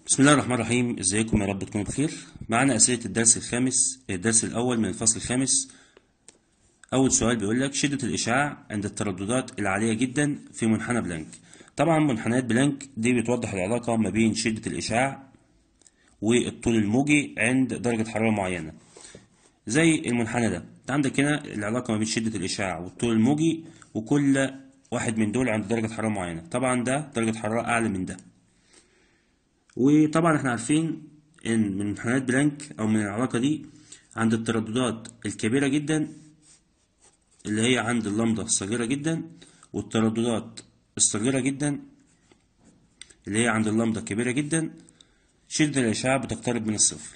بسم الله الرحمن الرحيم ازيكم يا رب تكونوا بخير معانا اسئله الدرس الخامس الدرس الاول من الفصل الخامس اول سؤال بيقول لك شده الاشعاع عند الترددات العاليه جدا في منحنى بلانك طبعا منحنيات بلانك دي بتوضح العلاقه ما بين شده الاشعاع والطول الموجي عند درجه حراره معينه زي المنحنى ده انت عندك هنا العلاقه ما بين شده الاشعاع والطول الموجي وكل واحد من دول عند درجه حراره معينه طبعا ده درجه حراره اعلى من ده وطبعا احنا عارفين ان من منحنيات بلانك او من العلاقه دي عند الترددات الكبيره جدا اللي هي عند اللمضه الصغيره جدا والترددات الصغيره جدا اللي هي عند اللمضه الكبيره جدا شده الاشعاع بتقترب من الصفر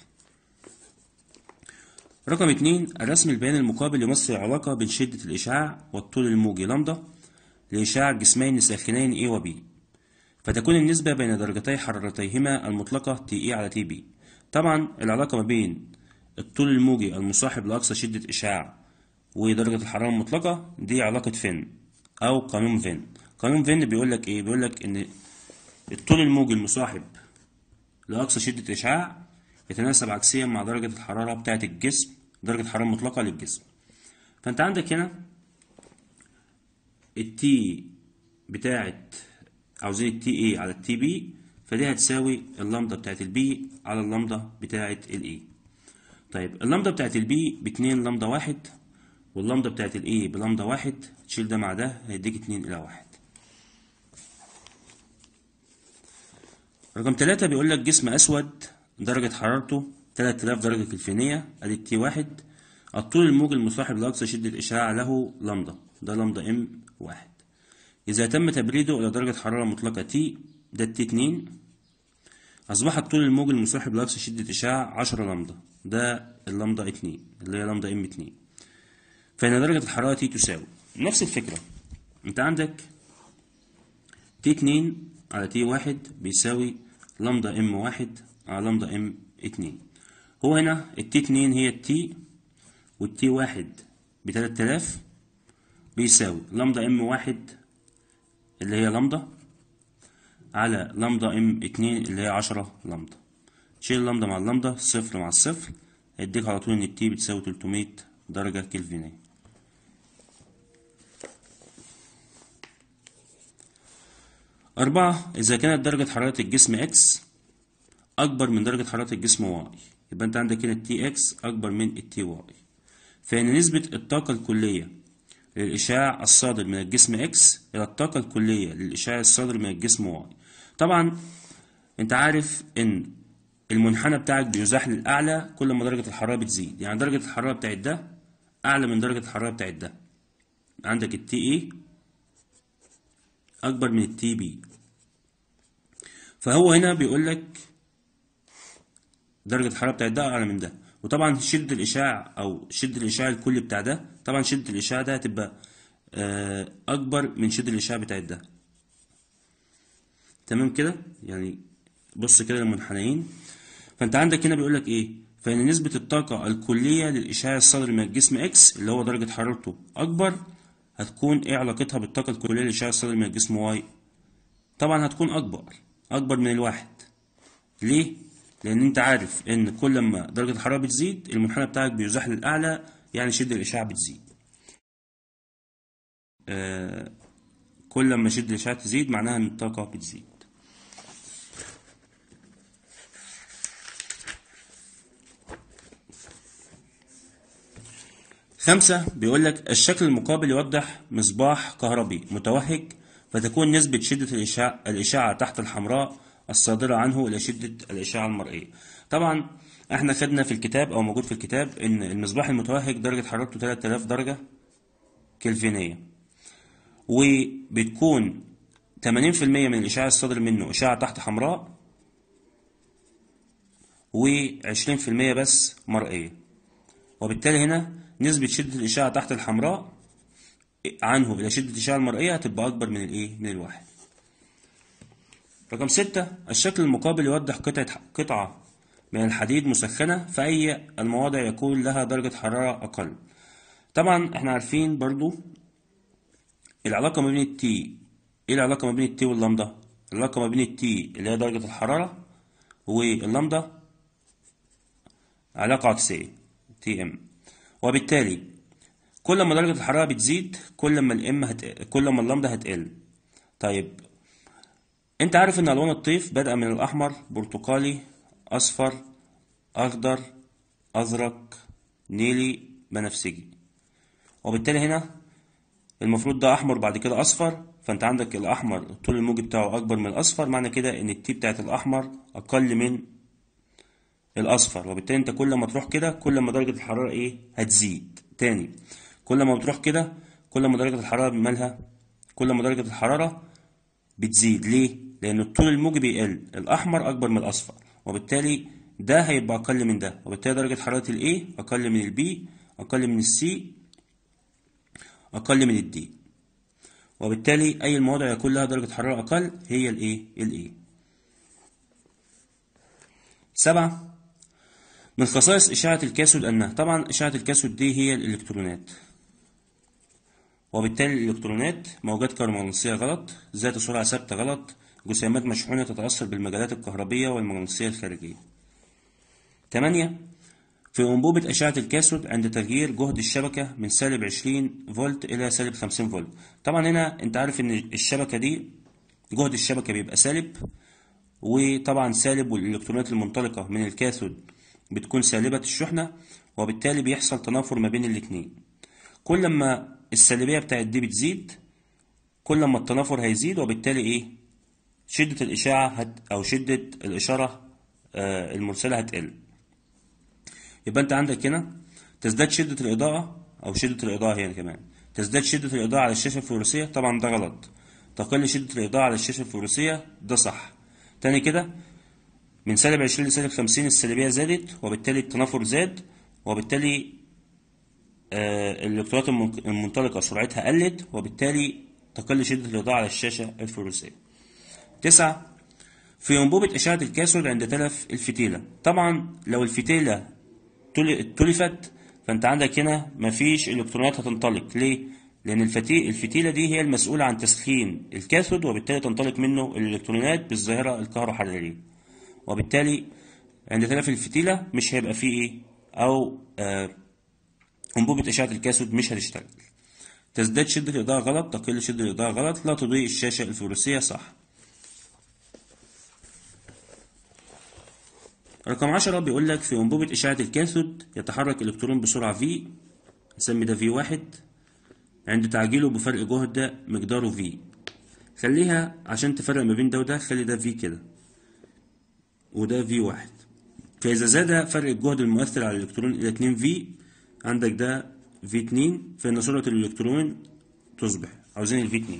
رقم اتنين الرسم البياني المقابل يمثل العلاقة بين شدة الإشعاع والطول الموجي لمدة لإشعاع الجسمين الساخنين A و B فتكون النسبة بين درجتي حرارتيهما المطلقة تي على تي بي طبعا العلاقة ما بين الطول الموجي المصاحب لأقصى شدة إشعاع ودرجة الحرارة المطلقة دي علاقة فين أو قانون فين قانون فين بيقول لك إيه بيقول لك إن الطول الموجي المصاحب لأقصى شدة إشعاع يتناسب عكسيا مع درجة الحرارة بتاعة الجسم درجة الحرارة المطلقة للجسم فأنت عندك هنا التي بتاعت عاوزين التي اي على التي بي فدي هتساوي اللمدة بتاعت البي على اللمدة بتاعت الاي طيب اللمدة بتاعت البي باتنين لمدة واحد واللمدة بتاعت الاي بلمدة واحد تشيل ده مع ده هيديك اتنين الى واحد رقم تلاتة بيقول لك جسم اسود درجة حرارته 3000 درجة كلفينية ادي التي واحد الطول الموجي المصاحب لأقصى شدة إشعاع له لمدة ده لمدة ام واحد إذا تم تبريده إلى درجة حرارة مطلقة تي ده التي اتنين أصبح الطول الموجي المصاحب لأقصى شدة إشعاع عشرة لمدة ده اللمدة اتنين اللي هي لمدة ام اتنين فإن درجة الحرارة تي تساوي نفس الفكرة أنت عندك تي اتنين على تي واحد بيساوي لمدة ام واحد على لمدة ام اتنين هو هنا التي اتنين هي التي والتي واحد بتلات آلاف بيساوي لمدة ام واحد اللي هي لمدة على لمدة ام اتنين اللي هي عشرة لمدة شيل اللمدة مع اللمدة صفر مع الصفر هيديك على طول ان التي بتساوي تلتمية درجة كلفينية أربعة إذا كانت درجة حرارة الجسم إكس أكبر من درجة حرارة الجسم واي يبقى أنت عندك هنا التي إكس أكبر من التي واي فإن نسبة الطاقة الكلية للإشعاع الصادر من الجسم إكس إلى الطاقة الكلية للإشعاع الصادر من الجسم واي طبعا أنت عارف إن المنحنى بتاعك بيزاح للأعلى كل ما درجة الحرارة بتزيد يعني درجة الحرارة بتاعت ده أعلى من درجة الحرارة بتاعت ده عندك التي إيه أكبر من التي بي فهو هنا بيقول لك درجة الحرارة بتاعت ده أعلى من ده وطبعا شدة الإشعاع أو شدة الإشعاع الكلي بتاع ده طبعا شدة الإشعاع ده هتبقى أكبر من شدة الإشعاع بتاعت ده تمام كده يعني بص كده للمنحنيين فأنت عندك هنا بيقول لك إيه فإن نسبة الطاقة الكلية للإشعاع الصادر من الجسم إكس اللي هو درجة حرارته أكبر هتكون إيه علاقتها بالطاقة الكلية للإشعاع الصادر من الجسم واي طبعا هتكون أكبر أكبر من الواحد ليه؟ لان انت عارف ان كل ما درجة الحرارة بتزيد المنحنى بتاعك بيزاح للأعلى يعني شدة الإشعاع بتزيد آه كل ما شدة الإشعاع تزيد معناها ان الطاقة بتزيد خمسة بيقول لك الشكل المقابل يوضح مصباح كهربي متوهج فتكون نسبة شدة الإشعاع, الإشعاع تحت الحمراء الصادرة عنه إلى شدة الإشعاع المرئية طبعا احنا خدنا في الكتاب أو موجود في الكتاب إن المصباح المتوهج درجة حرارته 3000 درجة كلفينية وبتكون 80% من الإشعاع الصادر منه إشعاع تحت حمراء و20% بس مرئية وبالتالي هنا نسبة شدة الإشعاع تحت الحمراء عنه إلى شدة الإشعاع المرئية هتبقى أكبر من الإيه؟ من الواحد رقم ستة الشكل المقابل يوضح قطعة قطعة من الحديد مسخنة في أي المواضع يكون لها درجة حرارة أقل طبعا احنا عارفين برضو العلاقة ما بين التي ايه العلاقة ما بين التي واللمدة العلاقة ما بين التي اللي هي درجة الحرارة واللامدا علاقة عكسية تي ام وبالتالي كل ما درجة الحرارة بتزيد كل ما الام هت... كل ما اللامدا هتقل طيب انت عارف ان الوان الطيف بدأ من الاحمر برتقالي اصفر اخضر ازرق نيلي بنفسجي وبالتالي هنا المفروض ده احمر بعد كده اصفر فانت عندك الاحمر الطول الموجي بتاعه اكبر من الاصفر معنى كده ان التي بتاعت الاحمر اقل من الاصفر وبالتالي انت كل ما تروح كده كل ما درجة الحرارة ايه هتزيد تاني كل ما بتروح كده كل ما درجة الحرارة مالها كل ما درجة الحرارة بتزيد ليه لان الطول الموجي بيقل الاحمر اكبر من الاصفر وبالتالي ده هيبقى اقل من ده وبالتالي درجة حرارة الايه اقل من البي اقل من السي اقل من الدي وبالتالي اي المواضع يكون لها درجة حرارة اقل هي الايه الايه سبعة من خصائص إشعة الكاسود أنها طبعا إشعة الكاسود دي هي الإلكترونات وبالتالي الإلكترونات موجات كهرومغناطيسية غلط ذات سرعة ثابتة غلط جسيمات مشحونة تتأثر بالمجالات الكهربية والمغناطيسية الخارجية 8 في أنبوبة أشعة الكاسود عند تغيير جهد الشبكة من سالب 20 فولت إلى سالب 50 فولت طبعا هنا أنت عارف إن الشبكة دي جهد الشبكة بيبقى سالب وطبعا سالب والإلكترونات المنطلقة من الكاثود بتكون سالبة الشحنة وبالتالي بيحصل تنافر ما بين الاتنين كل ما السالبية بتاعت دي بتزيد كل ما التنافر هيزيد وبالتالي ايه شدة الإشاعة هت أو شدة الإشارة آه المرسلة هتقل يبقى أنت عندك هنا تزداد شدة الإضاءة أو شدة الإضاءة هنا كمان تزداد شدة الإضاءة على الشاشة الفلورسية طبعا ده غلط تقل شدة الإضاءة على الشاشة الفلورسية ده صح تاني كده من سالب 20 لسالب 50 السالبية زادت وبالتالي التنافر زاد وبالتالي آه الإلكترونات المنطلقة سرعتها قلت وبالتالي تقل شدة الإضاءة على الشاشة الفلورسية. تسعة في أنبوبة أشعة الكاثود عند تلف الفتيلة طبعا لو الفتيلة تلفت فأنت عندك هنا مفيش إلكترونات هتنطلق ليه؟ لأن الفتي... الفتيلة دي هي المسؤولة عن تسخين الكاثود وبالتالي تنطلق منه الإلكترونات بالظاهرة الكهروحرارية. وبالتالي عند تلف الفتيلة مش هيبقى فيه ايه او آه انبوبة اشعة الكاثود مش هتشتغل تزداد شدة الإضاءة غلط تقل شدة الإضاءة غلط لا تضيء الشاشة الفلورسية صح رقم عشرة بيقول لك في أنبوبة إشعة الكاثود يتحرك إلكترون بسرعة V نسمي ده V واحد عند تعجيله بفرق جهد مقداره V خليها عشان تفرق ما بين ده وده خلي ده V كده وده في واحد فإذا زاد فرق الجهد المؤثر على الإلكترون إلى 2 في عندك ده في 2 فإن سرعة الإلكترون تصبح عاوزين الفي 2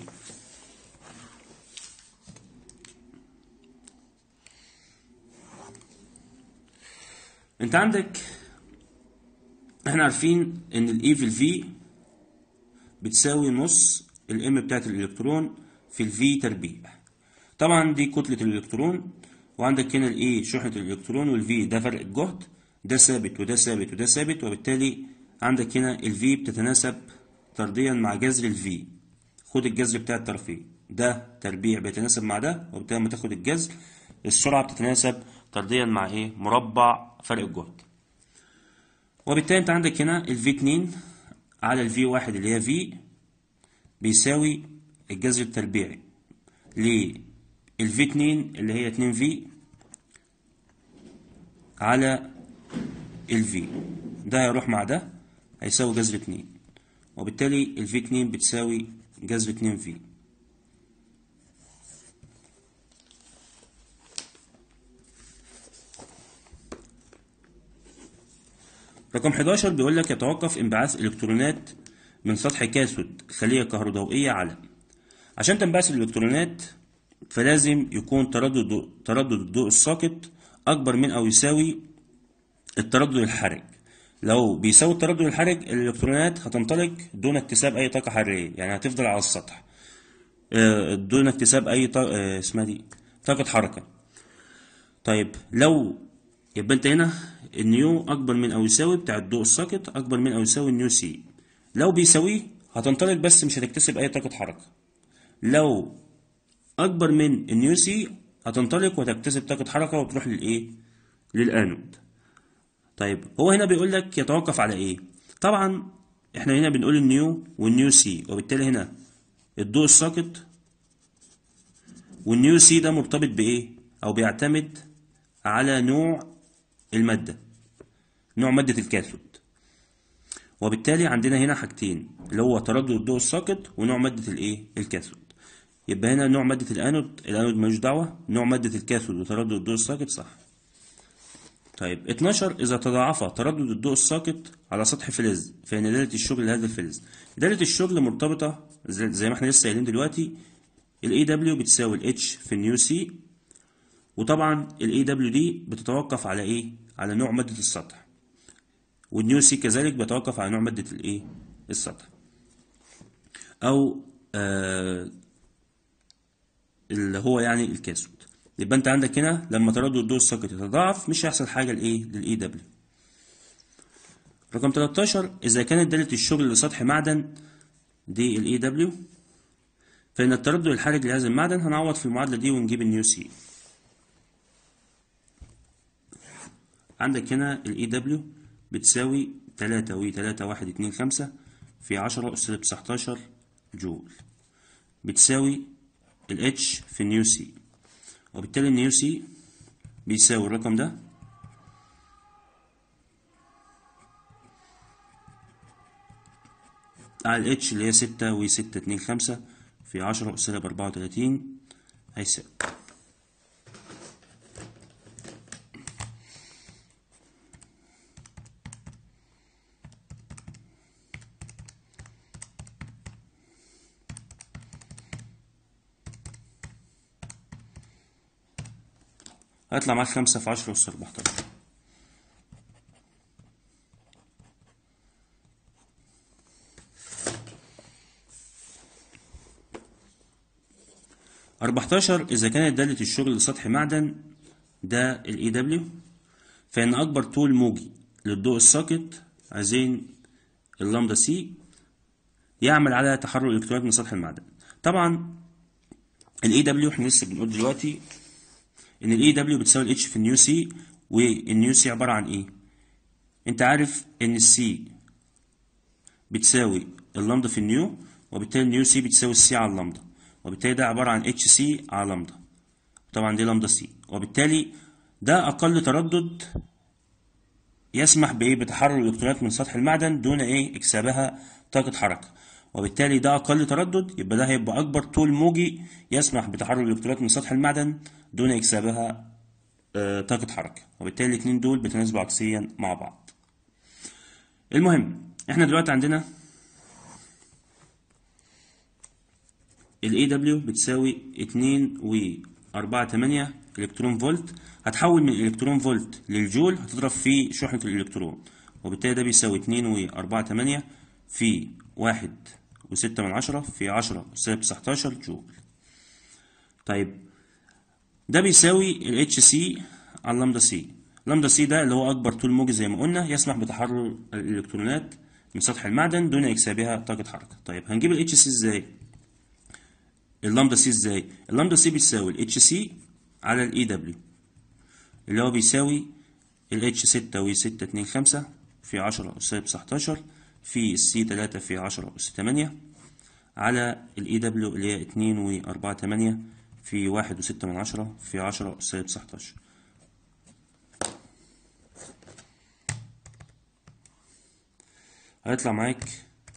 أنت عندك إحنا عارفين إن الإي في الفي بتساوي نص الإم بتاعت الإلكترون في الفي تربيع طبعا دي كتلة الإلكترون وعندك هنا الايه شحنة الالكترون والفي ده فرق الجهد ده ثابت وده ثابت وده ثابت وبالتالي عندك هنا الفي بتتناسب طرديا مع جذر الفي خد الجذر بتاع الترفيه ده تربيع بيتناسب مع ده وبالتالي لما تاخد الجذر السرعة بتتناسب طرديا مع ايه مربع فرق الجهد وبالتالي انت عندك هنا الفي 2 على الفي 1 اللي هي في بيساوي الجذر التربيعي ليه الفي 2 اللي هي 2 في على الفي ده هيروح مع ده هيساوي جذر 2 وبالتالي الفي 2 بتساوي جذر 2 في رقم 11 بيقول لك يتوقف انبعاث الكترونات من سطح كاثود خلية كهروضوئية على عشان تنبعث الالكترونات فلازم يكون تردد تردد الضوء الساقط أكبر من أو يساوي التردد الحرج لو بيساوي التردد الحرج الإلكترونات هتنطلق دون اكتساب أي طاقة حرارية يعني هتفضل على السطح دون اكتساب أي طاقة اسمها دي طاقة حركة طيب لو يبقى أنت هنا النيو أكبر من أو يساوي بتاع الضوء الساقط أكبر من أو يساوي النيو سي لو بيساويه هتنطلق بس مش هتكتسب أي طاقة حركة لو أكبر من النيو سي هتنطلق وتكتسب طاقة حركة وتروح للإيه؟ للآنود طيب هو هنا بيقول لك يتوقف على إيه؟ طبعا إحنا هنا بنقول النيو والنيو سي وبالتالي هنا الضوء الساقط والنيو سي ده مرتبط بإيه؟ أو بيعتمد على نوع المادة نوع مادة الكاثود وبالتالي عندنا هنا حاجتين اللي هو تردد الضوء الساقط ونوع مادة الايه الكاثود يبقى هنا نوع مادة الانود الانود ملوش دعوة نوع مادة الكاثود وتردد الضوء الساقط صح طيب 12 إذا تضاعف تردد الضوء الساقط على سطح فلز فإن دالة الشغل لهذا الفلز دالة الشغل مرتبطة زي زي ما احنا لسه قايلين دلوقتي ال AW بتساوي ال H في النيو سي وطبعا ال AW دي بتتوقف على ايه؟ على نوع مادة السطح والنيو سي كذلك بيتوقف على نوع مادة الايه؟ السطح أو آه اللي هو يعني الكاثود يبقى انت عندك هنا لما تردد الضوء الساقط يتضاعف مش هيحصل حاجة لايه؟ للاي دبليو رقم 13 إذا كانت دالة الشغل لسطح معدن دي الاي دبليو فإن التردد الحرج لهذا المعدن هنعوض في المعادلة دي ونجيب النيو سي عندك هنا الاي دبليو بتساوي 3 و 3 1 2 5 في 10 أس 19 جول بتساوي ال H في النيو سي وبالتالي النيو سي بيساوي الرقم ده على ال H اللي هي 6 و 6 2 5 في 10 أس 34 هيساوي هيطلع معاك خمسة في عشرة أس أربعتاشر أربعتاشر إذا كانت دالة الشغل لسطح معدن ده ال EW فإن أكبر طول موجي للضوء الساقط عايزين اللامدا سي يعمل على تحرر الإلكترونات من سطح المعدن طبعا ال EW احنا لسه بنقول دلوقتي ان الاي دبليو بتساوي الاتش في النيو سي والنيو سي عباره عن ايه انت عارف ان السي بتساوي اللامدا في النيو وبالتالي النيو سي بتساوي السي على اللامدا وبالتالي ده عباره عن اتش سي على لامدا طبعا دي لامدا سي وبالتالي ده اقل تردد يسمح بايه بتحرر الالكترونات من سطح المعدن دون ايه اكسابها طاقه حركه وبالتالي ده اقل تردد يبقى ده هيبقى اكبر طول موجي يسمح بتحرر الالكترونات من سطح المعدن دون اكسابها آه، طاقه حركه وبالتالي الاثنين دول بيتناسبوا عكسيا مع بعض المهم احنا دلوقتي عندنا ال AW بتساوي 2 و 4 8 الكترون فولت هتحول من الكترون فولت للجول هتضرب في شحنة الالكترون وبالتالي ده بيساوي 2 و 4 8 في 1 و6 من عشرة في 10 سالب 19 جول طيب ده بيساوي ال اتش سي على لامدا سي لامدا سي ده اللي هو اكبر طول موجي زي ما قلنا يسمح بتحرر الالكترونات من سطح المعدن دون اكسابها طاقه حركه طيب هنجيب ال اتش سي ازاي اللامدا سي ازاي اللامدا سي بتساوي ال اتش سي على الاي دبليو اللي هو بيساوي ال اتش 6 و 6 2 5 في 10 اس سالب 19 في السي 3 في 10 اس 8 على الاي دبليو اللي هي 2 و 4 8 في 1 و6 من 10 في 10 اس سالب 19 هيطلع معاك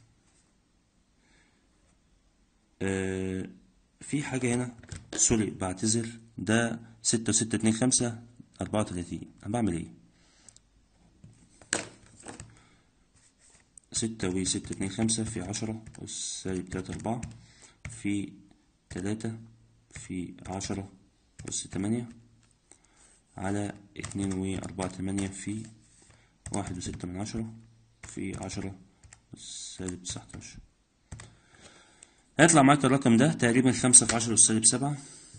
آه في حاجة هنا سوري بعتذر ده ستة وستة اتنين خمسة أربعة وتلاتين أنا بعمل إيه؟ ستة و ستة اتنين خمسة في عشرة أس سالب تلاتة أربعة في تلاتة في عشرة أس تمانية على اتنين و أربعة تمانية في واحد وستة من عشرة في عشرة أس سالب تسعتاشر هيطلع معاك الرقم ده تقريبا خمسة في عشرة أس سالب سبعة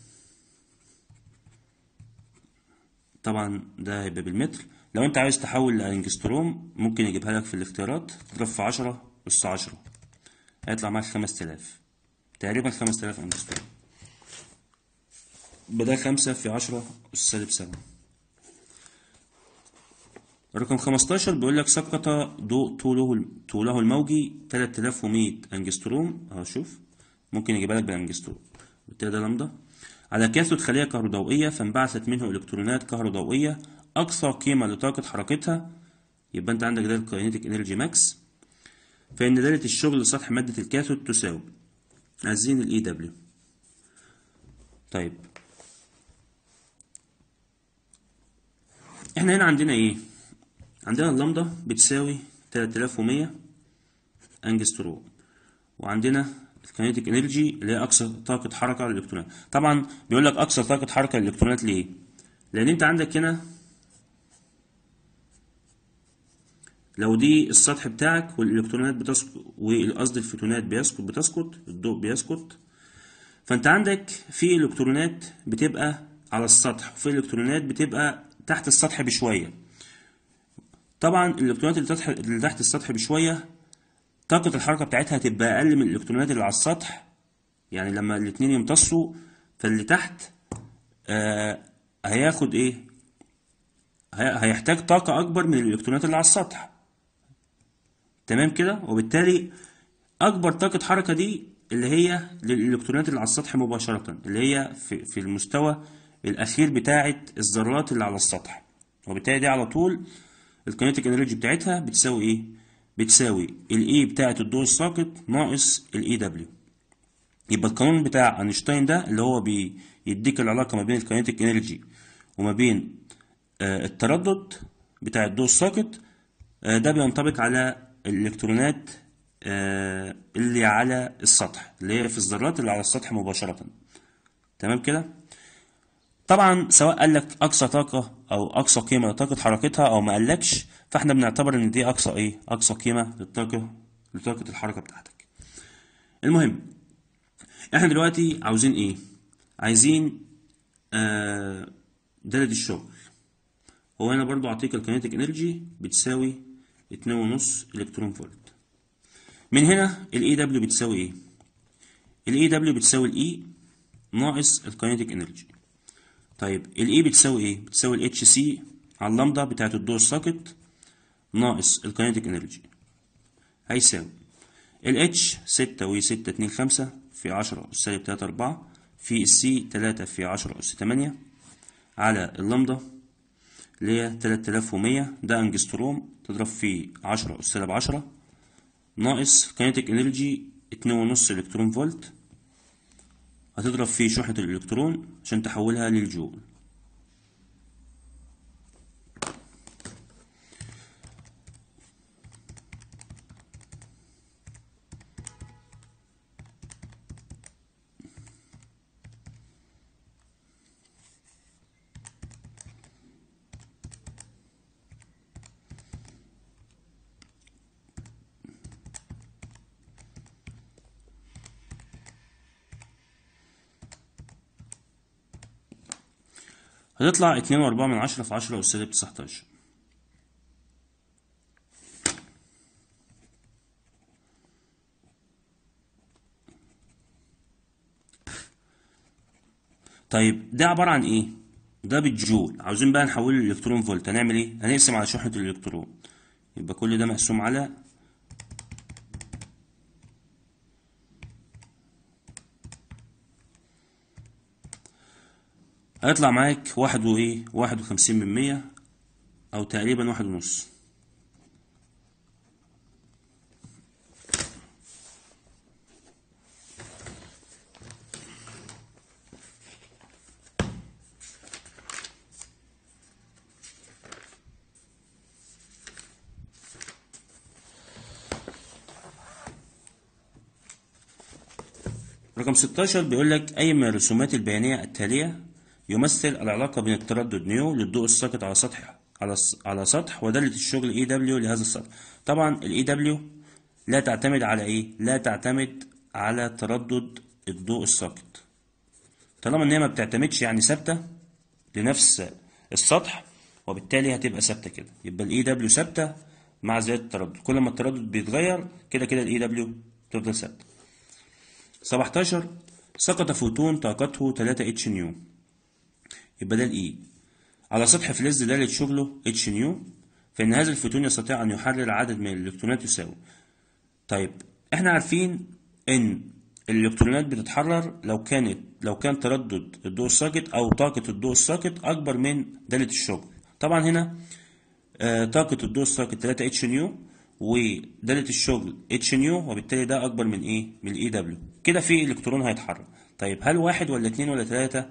طبعا ده هيبقى بالمتر لو انت عايز تحول لانجستروم ممكن يجيبها لك في الاختيارات تضرب في عشرة أس عشرة هيطلع معاك خمس تلاف تقريبا خمس تلاف انجستروم بدل خمسة في عشرة أس سالب سبعة رقم 15 بيقول لك سقط ضوء طوله طوله الموجي 3100 انجستروم اهو شوف ممكن يجيبها لك بالانجستروم بالتالي ده لامدا على كاثود خلية كهروضوئية فانبعثت منه إلكترونات كهروضوئية أقصى قيمة لطاقة حركتها يبقى أنت عندك ده الكاينيتيك انرجي ماكس فإن دالة الشغل لسطح مادة الكاثود تساوي عايزين الاي دبليو طيب احنا هنا عندنا ايه عندنا اللامدا بتساوي 3100 انجستروم وعندنا الكينيتيك انرجي اللي هي اقصى طاقه حركه للالكترونات طبعا بيقول لك اقصى طاقه حركه للالكترونات ليه لان انت عندك هنا لو دي السطح بتاعك والالكترونات بتسقط وقصدي الفوتونات بيسقط بتسقط الضوء بيسقط فانت عندك في الكترونات بتبقى على السطح وفي الكترونات بتبقى تحت السطح بشويه طبعا الالكترونات اللي تحت اللي تحت السطح بشويه طاقه الحركه بتاعتها هتبقى اقل من الالكترونات اللي على السطح يعني لما الاتنين يمتصوا فاللي تحت آه هياخد ايه هي- هيحتاج طاقه اكبر من الالكترونات اللي على السطح تمام كده وبالتالي اكبر طاقه حركه دي اللي هي للالكترونات اللي على السطح مباشره اللي هي في, في المستوى الاخير بتاعه الذرات اللي على السطح وبالتالي دي على طول الكينيتيك انرجي بتاعتها بتساوي ايه بتساوي الاي بتاعه الضوء الساقط ناقص الاي دبليو يبقى القانون بتاع اينشتاين ده اللي هو بيديك العلاقه ما بين الكينيتيك انرجي وما بين آه، التردد بتاع الضوء الساقط آه، ده بينطبق على الالكترونات آه، اللي على السطح اللي هي في الذرات اللي على السطح مباشره تمام كده طبعا سواء قال لك اقصى طاقه او اقصى قيمه لطاقه حركتها او ما قالكش فاحنا بنعتبر ان دي اقصى ايه اقصى قيمه للطاقه لطاقه الحركه بتاعتك المهم احنا دلوقتي عاوزين ايه عايزين آه دالة الشغل هو هنا برضو اعطيك الكينيتيك انرجي بتساوي اتنين ونص الكترون فولت من هنا الاي دبليو بتساوي ايه الاي دبليو بتساوي الاي ناقص الكينيتيك انرجي طيب الاي بتساوي ايه بتساوي الاتش سي على اللامدا بتاعت الضوء الساقط ناقص الكينيتيك انرجي هيساوي الاتش ستة و ستة اتنين خمسة في عشرة أس سالب تلاتة أربعة في السي تلاتة في عشرة أس تمانية على اللامدا اللي هي تلات آلاف ومية ده أنجستروم تضرب في عشرة أس سالب عشرة ناقص كينيتيك انرجي اتنين ونص الكترون فولت هتضرب في شحنة الإلكترون عشان تحولها للجول هتطلع اتنين وأربعة من عشرة في عشرة أس سالب تسعتاشر طيب ده عبارة عن ايه؟ ده بالجول عاوزين بقى نحوله للإلكترون فولت هنعمل ايه؟ هنقسم على شحنة الإلكترون يبقى كل ده مقسوم على هيطلع معاك واحد وايه واحد وخمسين من مية أو تقريبا واحد ونص رقم 16 بيقول لك أي من الرسومات البيانية التالية يمثل العلاقة بين التردد نيو للضوء الساقط على سطح على الس- على سطح ودالة الشغل اي دبليو لهذا السطح طبعا الاي دبليو لا تعتمد على ايه لا تعتمد على تردد الضوء الساقط طالما ان هي ما بتعتمدش يعني ثابتة لنفس السطح وبالتالي هتبقى ثابتة كده يبقى الاي دبليو ثابتة مع زيادة التردد كل ما التردد بيتغير كده كده الاي دبليو تفضل ثابتة 17 سقط فوتون طاقته 3 اتش نيو يبقى ده الاي على سطح فلز دالة شغله اتش نيو فإن هذا الفوتون يستطيع أن يحرر عدد من الإلكترونات يساوي طيب احنا عارفين إن الإلكترونات بتتحرر لو كانت لو كان تردد الضوء الساقط أو طاقة الضوء الساقط أكبر من دالة الشغل طبعا هنا آه طاقة الضوء الساقط 3 اتش نيو ودالة الشغل اتش نيو وبالتالي ده أكبر من إيه؟ من الإي دبليو كده في إلكترون هيتحرك طيب هل واحد ولا اتنين ولا تلاتة؟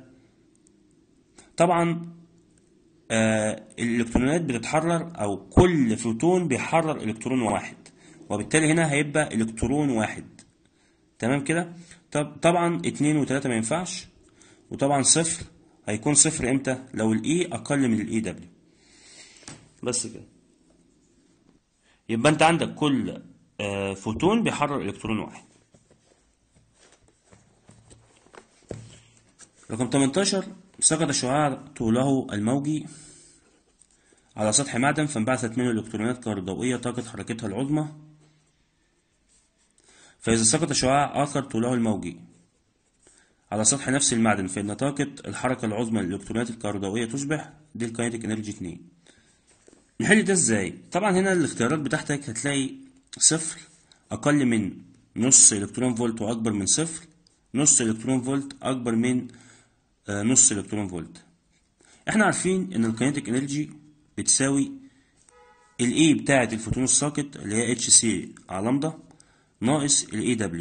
طبعا آه الإلكترونات بتتحرر أو كل فوتون بيحرر إلكترون واحد وبالتالي هنا هيبقى إلكترون واحد تمام كده؟ طب طبعا اتنين وتلاتة ما ينفعش وطبعا صفر هيكون صفر امتى؟ لو الإي أقل من الإي دبليو بس كده يبقى انت عندك كل آه، فوتون بيحرر الكترون واحد رقم 18 سقط شعاع طوله الموجي على سطح معدن فانبعثت منه الكترونات كهروضوئية طاقة حركتها العظمى فإذا سقط شعاع آخر طوله الموجي على سطح نفس المعدن فإن طاقة الحركة العظمى للإلكترونات الكهروضوئية تصبح دي الكاينتيك انرجي 2 نحل ده ازاي طبعا هنا الاختيارات بتاعتك هتلاقي صفر اقل من نص الكترون فولت واكبر من صفر نص الكترون فولت اكبر من آه، نص الكترون فولت احنا عارفين ان الكينيتيك انرجي بتساوي الاي بتاعه الفوتون الساقط اللي هي اتش سي على لامدا ناقص الاي دبليو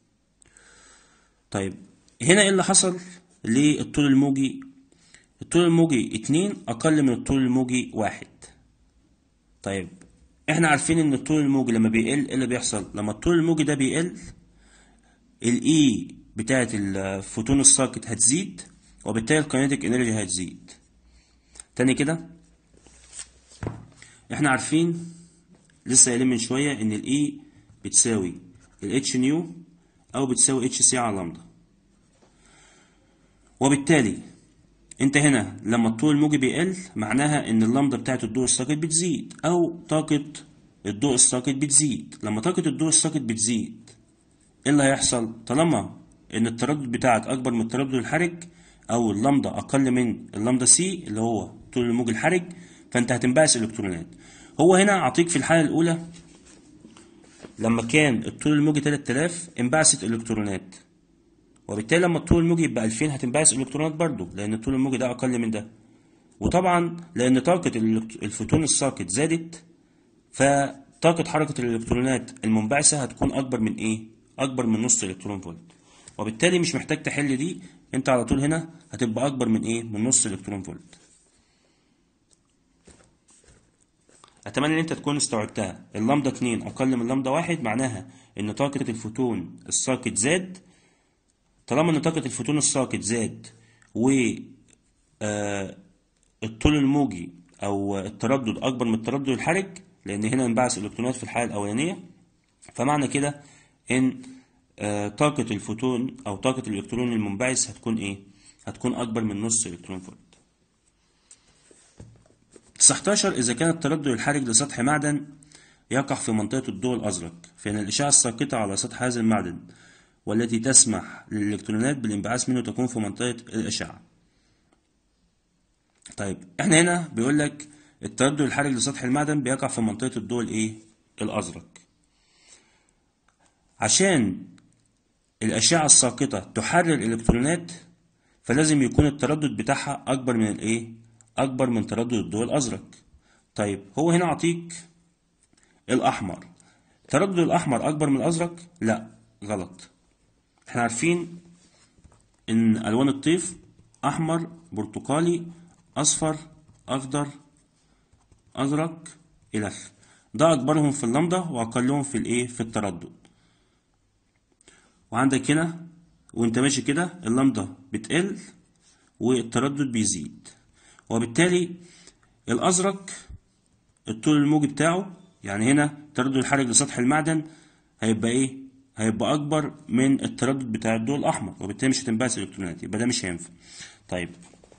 طيب هنا ايه اللي حصل للطول الموجي الطول الموجي اتنين اقل من الطول الموجي واحد طيب احنا عارفين ان الطول الموجي لما بيقل ايه اللي بيحصل لما الطول الموجي ده بيقل الاي بتاعه الفوتون الساقط هتزيد وبالتالي الكينيتيك انرجي هتزيد تاني كده احنا عارفين لسه قايلين من شويه ان الاي بتساوي الاتش نيو او بتساوي اتش سي على لامدا وبالتالي انت هنا لما الطول الموجي بيقل معناها ان اللمدة بتاعت الضوء الساقط بتزيد او طاقة الضوء الساقط بتزيد لما طاقة الضوء الساقط بتزيد ايه اللي هيحصل طالما ان التردد بتاعك اكبر من التردد الحرج او اللمدة اقل من اللمدة سي اللي هو طول الموج الحرج فانت هتنبعث الكترونات هو هنا اعطيك في الحالة الاولى لما كان الطول الموجي 3000 انبعثت الكترونات وبالتالي لما الطول الموجي يبقى 2000 هتنبعث الكترونات برضو لان الطول الموجي ده اقل من ده وطبعا لان طاقة الإلكت- الفوتون الساقط زادت فطاقة حركة الالكترونات المنبعثة هتكون اكبر من ايه اكبر من نص الكترون فولت وبالتالي مش محتاج تحل دي انت على طول هنا هتبقى اكبر من ايه من نص الكترون فولت اتمنى ان انت تكون استوعبتها اللامدا 2 اقل من لامدا 1 معناها ان طاقة الفوتون الساقط زاد طالما ان طاقة الفوتون الساقط زاد و آه، الطول الموجي او التردد اكبر من التردد الحرج لان هنا انبعث الكترونات في الحالة الاولانية فمعنى كده ان آه، طاقة الفوتون او طاقة الالكترون المنبعث هتكون ايه هتكون اكبر من نص الكترون فولت 19 إذا كان التردد الحرج لسطح معدن يقع في منطقة الضوء الأزرق فإن الإشعة الساقطة على سطح هذا المعدن والتي تسمح للإلكترونات بالانبعاث منه تكون في منطقة الإشعة طيب احنا هنا بيقول لك التردد الحرج لسطح المعدن بيقع في منطقة الضوء الإيه؟ الأزرق عشان الأشعة الساقطة تحرر الإلكترونات فلازم يكون التردد بتاعها أكبر من الإيه؟ أكبر من تردد الضوء الأزرق طيب هو هنا أعطيك الأحمر تردد الأحمر أكبر من الأزرق؟ لا غلط احنا عارفين إن ألوان الطيف أحمر برتقالي أصفر أخضر أزرق إلخ ده أكبرهم في اللمدة وأقلهم في الإيه؟ في التردد وعندك هنا وانت ماشي كده اللمدة بتقل والتردد بيزيد وبالتالي الأزرق الطول الموجي بتاعه يعني هنا التردد الحرج لسطح المعدن هيبقى ايه؟ هيبقى أكبر من التردد بتاع الضوء الأحمر وبالتالي مش هتنبعث الإلكترونات يبقى ده مش هينفع طيب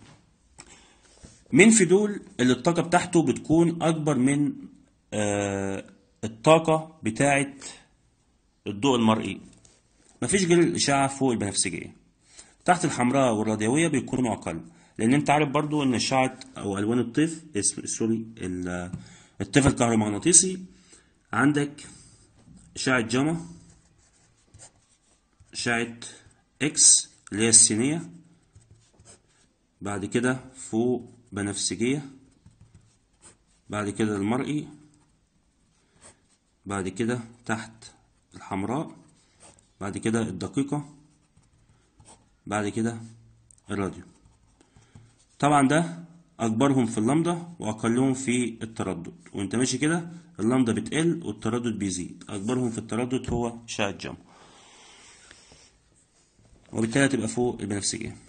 مين في دول اللي الطاقة بتاعته بتكون أكبر من آه الطاقة بتاعة الضوء المرئي مفيش غير الإشعة فوق البنفسجية تحت الحمراء والراديوية بيكونوا أقل لان انت عارف برضو ان اشعه او الوان الطيف اسم سوري ال- الطيف الكهرومغناطيسي عندك اشعه جاما اشعه اكس اللي هي السينيه بعد كده فوق بنفسجيه بعد كده المرئي بعد كده تحت الحمراء بعد كده الدقيقة بعد كده الراديو طبعا ده أكبرهم في اللمدة وأقلهم في التردد وأنت ماشي كده اللمدة بتقل والتردد بيزيد أكبرهم في التردد هو إشعة جاما وبالتالي هتبقى فوق البنفسجية